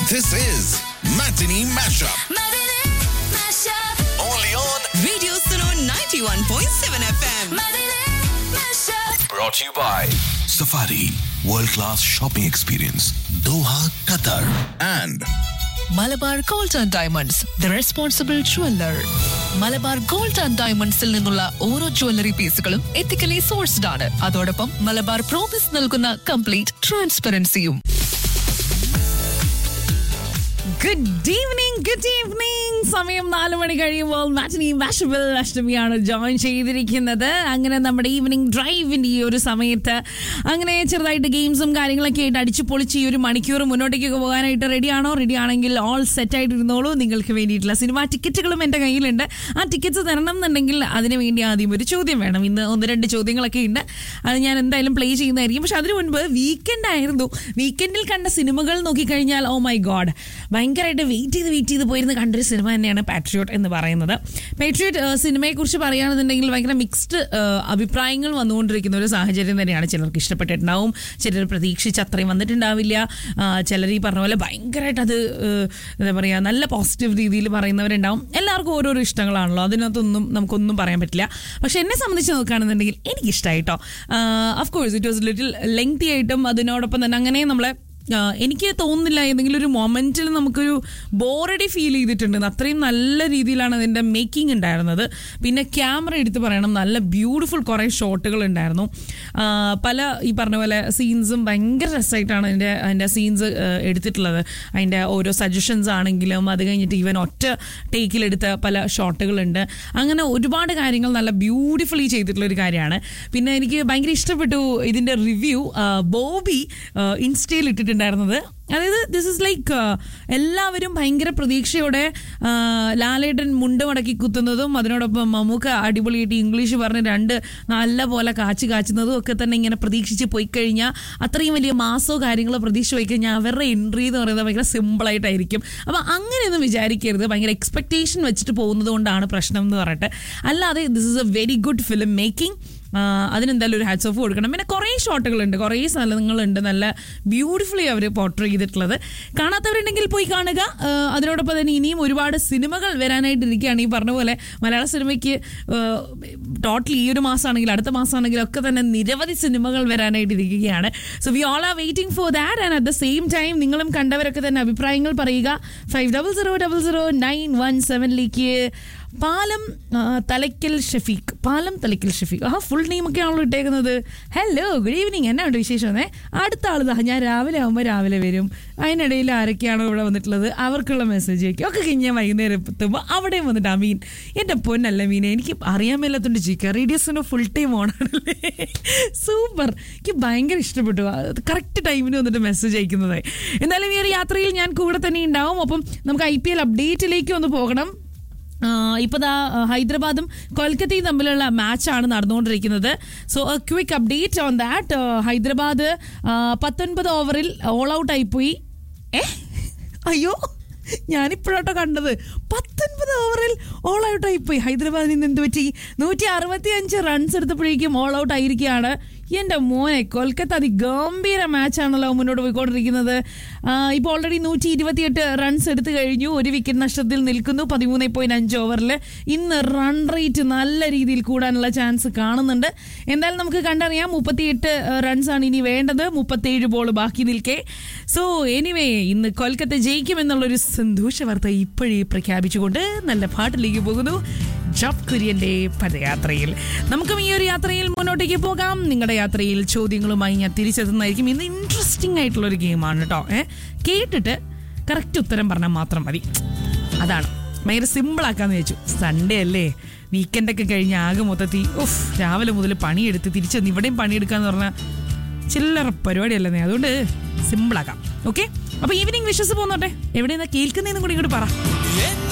This is Matinee Mashup. Matinee Mashup. Only on. Radio Suno 91.7 FM. Matinee Mashup. Brought to you by Safari World Class Shopping Experience, Doha, Qatar. And Malabar gold and diamonds the responsible jeweller Malabar gold and ഡയമണ്ട്സിൽ നിന്നുള്ള ഓരോ jewellery പീസുകളും ethically sourced ആണ് അതോടൊപ്പം Malabar promise നൽകുന്ന complete ട്രാൻസ്പെറൻസിയും good evening good evening സമയം നാല് മണി കഴിയുമ്പോൾ മാറ്റിനി വാഷബിൾ അഷ്ടമിയാണ് ജോയിൻ ചെയ്തിരിക്കുന്നത് അങ്ങനെ നമ്മുടെ ഈവനിങ് ഡ്രൈവിൻ്റെ ഈ ഒരു സമയത്ത് അങ്ങനെ ചെറുതായിട്ട് ഗെയിംസും കാര്യങ്ങളൊക്കെ ആയിട്ട് അടിച്ചു പൊളിച്ച് ഈ ഒരു മണിക്കൂർ മുന്നോട്ടേക്ക് പോകാനായിട്ട് റെഡിയാണോ റെഡി ആണെങ്കിൽ ഓൾ സെറ്റ് ആയിട്ട് ഇരുന്നോളൂ നിങ്ങൾക്ക് വേണ്ടിയിട്ടുള്ള സിനിമ ടിക്കറ്റുകളും എൻ്റെ കയ്യിലുണ്ട് ആ ടിക്കറ്റ്സ് തരണം എന്നുണ്ടെങ്കിൽ അതിന് വേണ്ടി ആദ്യം ഒരു ചോദ്യം വേണം ഇന്ന് ഒന്ന് രണ്ട് ചോദ്യങ്ങളൊക്കെ ഉണ്ട് അത് ഞാൻ എന്തായാലും പ്ലേ ചെയ്യുന്നതായിരിക്കും പക്ഷെ അതിനു മുൻപ് വീക്കെൻഡ് ആയിരുന്നു വീക്കെൻഡിൽ കണ്ട സിനിമകൾ നോക്കിക്കഴിഞ്ഞാൽ ഓ മൈ ഗോഡ് ഭയങ്കരമായിട്ട് വെയിറ്റ് ചെയ്ത് വെയിറ്റ് ചെയ്ത് പോയിരുന്ന് കണ്ടൊരു സിനിമ തന്നെയാണ് പാട്രിയോട്ട് എന്ന് പറയുന്നത് പാട്രിയോട്ട് സിനിമയെക്കുറിച്ച് പറയുകയാണെന്നുണ്ടെങ്കിൽ ഭയങ്കര മിക്സ്ഡ് അഭിപ്രായങ്ങൾ വന്നുകൊണ്ടിരിക്കുന്ന ഒരു സാഹചര്യം തന്നെയാണ് ചിലർക്ക് ഇഷ്ടപ്പെട്ടിട്ടുണ്ടാവും ചിലർ പ്രതീക്ഷിച്ച് അത്രയും വന്നിട്ടുണ്ടാവില്ല ചിലർ ഈ പറഞ്ഞ പോലെ ഭയങ്കരമായിട്ട് അത് ഏഹ്, എന്താ പറയുക നല്ല പോസിറ്റീവ് രീതിയിൽ പറയുന്നവരുണ്ടാവും എല്ലാവർക്കും ഓരോരോ ഇഷ്ടങ്ങളാണല്ലോ അതിനകത്തൊന്നും നമുക്കൊന്നും പറയാൻ പറ്റില്ല പക്ഷെ എന്നെ സംബന്ധിച്ച് നോക്കുകയാണെന്നുണ്ടെങ്കിൽ എനിക്കിഷ്ടമായിട്ടോ of course it was little lengthy ആയിട്ടും അതിനോടൊപ്പം തന്നെ അങ്ങനെ നമ്മളെ ആ, എനിക്ക് തോന്നുന്നില്ല ഏതെങ്കിലും ഒരു മൊമെന്റിൽ നമുക്കൊരു ബോറടി ഫീൽ ചെയ്തിട്ടുണ്ട് അത്രയും നല്ല രീതിയിലാണ് അതിൻ്റെ മേക്കിംഗ് ഉണ്ടായിരുന്നത് പിന്നെ ക്യാമറ എടുത്ത് പറയണം നല്ല ബ്യൂട്ടിഫുൾ കുറേ ഷോട്ടുകൾ ഉണ്ടായിരുന്നു ആ, പല ഈ പറഞ്ഞ പോലെ സീൻസും ഭയങ്കര രസമായിട്ടാണ് അതിൻ്റെ അതിൻ്റെ സീൻസ് എടുത്തിട്ടുള്ളത് അതിൻ്റെ ഓരോ സജഷൻസ് ആണെങ്കിലും അത് കഴിഞ്ഞിട്ട് ഈവൻ ഒറ്റ ടേക്കിലെടുത്ത പല ഷോട്ടുകളുണ്ട് അങ്ങനെ ഒരുപാട് കാര്യങ്ങൾ നല്ല ബ്യൂട്ടിഫുള്ളി ചെയ്തിട്ടുള്ള ഒരു കാര്യമാണ് പിന്നെ എനിക്ക് ഭയങ്കര ഇഷ്ടപ്പെട്ടു ഇതിൻ്റെ റിവ്യൂ ബോബി ഇൻസ്റ്റയിൽ ഇട്ടിട്ടുണ്ടായിരുന്നത് അതായത് ദിസ് ഇസ് ലൈക്ക് എല്ലാവരും ഭയങ്കര പ്രതീക്ഷയോടെ ആ, ലാലേട്ടൻ മുണ്ട് മടക്കി കുത്തുന്നതും അതിനോടൊപ്പം മമ്മൂക്ക അടിപൊളിയായിട്ട് ഇംഗ്ലീഷ് പറഞ്ഞ് രണ്ട് നല്ല പോലെ കാച്ചി കാച്ചുന്നതും ഒക്കെ തന്നെ ഇങ്ങനെ പ്രതീക്ഷിച്ച് പോയി കഴിഞ്ഞാൽ അത്രയും വലിയ മാസോ കാര്യങ്ങളോ പ്രതീക്ഷ പോയി കഴിഞ്ഞാൽ അവരുടെ എൻട്രി എന്ന് പറയുന്നത് ഭയങ്കര സിമ്പിളായിട്ടായിരിക്കും അപ്പം അങ്ങനെയൊന്നും വിചാരിക്കരുത് ഭയങ്കര എക്സ്പെക്ടേഷൻ വെച്ചിട്ട് പോകുന്നത് കൊണ്ടാണ് പ്രശ്നം എന്ന് പറയട്ടെ അല്ലാതെ this is a very good film making അതിനെന്തായാലും ഒരു ഹാറ്റ്സ് ഓഫ് കൊടുക്കണം പിന്നെ കുറേ ഷോട്ടുകളുണ്ട് കുറേ സ്ഥലങ്ങളുണ്ട് നല്ല ബ്യൂട്ടിഫുള്ളി അവർ പോർട്രേ ചെയ്തിട്ടുള്ളത് കാണാത്തവരുണ്ടെങ്കിൽ പോയി കാണുക ആ, അതിനോടൊപ്പം തന്നെ ഇനിയും ഒരുപാട് സിനിമകൾ വരാനായിട്ട് ഇരിക്കുകയാണ് ഈ പറഞ്ഞ പോലെ മലയാള സിനിമയ്ക്ക് ടോട്ടൽ ഈ ഒരു മാസമാണെങ്കിൽ അടുത്ത മാസമാണെങ്കിലും ഒക്കെ തന്നെ നിരവധി സിനിമകൾ വരാനായിട്ട് ഇരിക്കുകയാണ് so we all are waiting for that and at the same time നിങ്ങളും കണ്ടവരൊക്കെ തന്നെ അഭിപ്രായങ്ങൾ പറയുക five double zero double zero nine one സെവനിലേക്ക് പാലം ആ, തലയ്ക്കൽ ഷഫീഖ് പാലം തലയ്ക്കൽ ഷഫീഖ് ആ ഫുൾ നെയിം ഒക്കെ ആണല്ലോ ഇട്ടേക്കുന്നത് ഹലോ ഗുഡ് ഈവനിങ് എന്നാ ഉണ്ട് വിശേഷം എന്നേ അടുത്ത ആൾ ദാ ഞാൻ രാവിലെ ആകുമ്പോൾ രാവിലെ വരും അതിനിടയിൽ ആരൊക്കെയാണോ ഇവിടെ വന്നിട്ടുള്ളത് അവർക്കുള്ള മെസ്സേജ് അയക്കും ഒക്കെ കഴിഞ്ഞാൽ വൈകുന്നേരം എത്തുമ്പോൾ അവിടെയും വന്നിട്ട് ആ മീൻ എൻ്റെ പൊന്നല്ല മീനെ എനിക്ക് അറിയാൻ മേലാത്തോണ്ട് ചിക്ക റേഡിയോസിന് ഫുൾ ടൈം ഓണാണല്ലേ സൂപ്പർ എനിക്ക് ഭയങ്കര ഇഷ്ടപ്പെട്ടു കറക്റ്റ് ടൈമിന് വന്നിട്ട് മെസ്സേജ് അയക്കുന്നതായി എന്തായാലും ഈ ഒരു യാത്രയിൽ ഞാൻ കൂടെ തന്നെ ഉണ്ടാവും അപ്പം നമുക്ക് ഐ പി എൽ അപ്ഡേറ്റിലേക്ക് ഒന്ന് പോകണം ഇപ്പോൾ ദാ ആ, ഹൈദരാബാദും കൊൽക്കത്തയും തമ്മിലുള്ള മാച്ചാണ് നടന്നുകൊണ്ടിരിക്കുന്നത് so a quick update on that Hyderabad ആ, പത്തൊൻപത് ഓവറിൽ ഓൾ ഔട്ട് ആയിപ്പോയി ഏ അയ്യോ ഞാനിപ്പോഴാട്ടോ കണ്ടത് പത്തൊൻപത് ഓവറിൽ ഓൾ ഔട്ട് ആയിപ്പോയി ഹൈദരാബാദിൽ നിന്ന് എന്ത് പറ്റി നൂറ്റി അറുപത്തി അഞ്ച് റൺസ് എടുത്തപ്പോഴേക്കും ഓൾ ഔട്ട് ആയിരിക്കുകയാണ് എൻ്റെ മോനെ കൊൽക്കത്ത അതിഗംഭീര മാച്ചാണല്ലോ മുന്നോട്ട് പോയിക്കൊണ്ടിരിക്കുന്നത് ഇപ്പോൾ ഓൾറെഡി നൂറ്റി ഇരുപത്തിയെട്ട് റൺസ് എടുത്തു കഴിഞ്ഞു ഒരു വിക്കറ്റ് നഷ്ടത്തിൽ നിൽക്കുന്നു പതിമൂന്ന് പോയിന്റ് അഞ്ച് ഓവറിൽ ഇന്ന് റൺ റേറ്റ് നല്ല രീതിയിൽ കൂടാനുള്ള ചാൻസ് കാണുന്നുണ്ട് എന്തായാലും നമുക്ക് കണ്ടറിയാം മുപ്പത്തിയെട്ട് റൺസാണ് ഇനി വേണ്ടത് മുപ്പത്തേഴ് ബോൾ ബാക്കി നിൽക്കെ സോ എനിവേ ഇന്ന് കൊൽക്കത്ത ജയിക്കുമെന്നുള്ളൊരു സന്തോഷ വാർത്ത ഇപ്പോഴേ പ്രഖ്യാപിച്ചുകൊണ്ട് നല്ല പാട്ടിലേക്ക് പോകുന്നു ജോബ് കുര്യന്റെ പദയാത്രയിൽ നമുക്കും ഈ ഒരു യാത്രയിൽ മുന്നോട്ടേക്ക് പോകാം നിങ്ങളുടെ യാത്രയിൽ ചോദ്യങ്ങളുമായി ഞാൻ തിരിച്ചെത്തുന്നതായിരിക്കും ഇന്ന് ഇൻട്രസ്റ്റിംഗ് ആയിട്ടുള്ള ഒരു ഗെയിമാണ് കേട്ടോ ഏ കേട്ടിട്ട് കറക്റ്റ് ഉത്തരം പറഞ്ഞാൽ മാത്രം മതി അതാണ് ഭയങ്കര സിമ്പിൾ ആക്കാന്ന് വെച്ചു സൺഡേ അല്ലേ വീക്കെൻഡൊക്കെ കഴിഞ്ഞ് ആകെ മൊത്തത്തിൽ ഉഫ് രാവിലെ മുതൽ പണിയെടുത്ത് തിരിച്ചെന്ന് ഇവിടെയും പണിയെടുക്കാന്ന് പറഞ്ഞാൽ ചില്ലറ പരിപാടിയല്ലേ അതുകൊണ്ട് സിമ്പിളാക്കാം ഓക്കെ അപ്പൊ ഈവനിങ് വിഷസ് പോന്നോട്ടെ എവിടെയെന്നാ കേൾക്കുന്നതെന്നും കൂടി ഇങ്ങോട്ട് പറ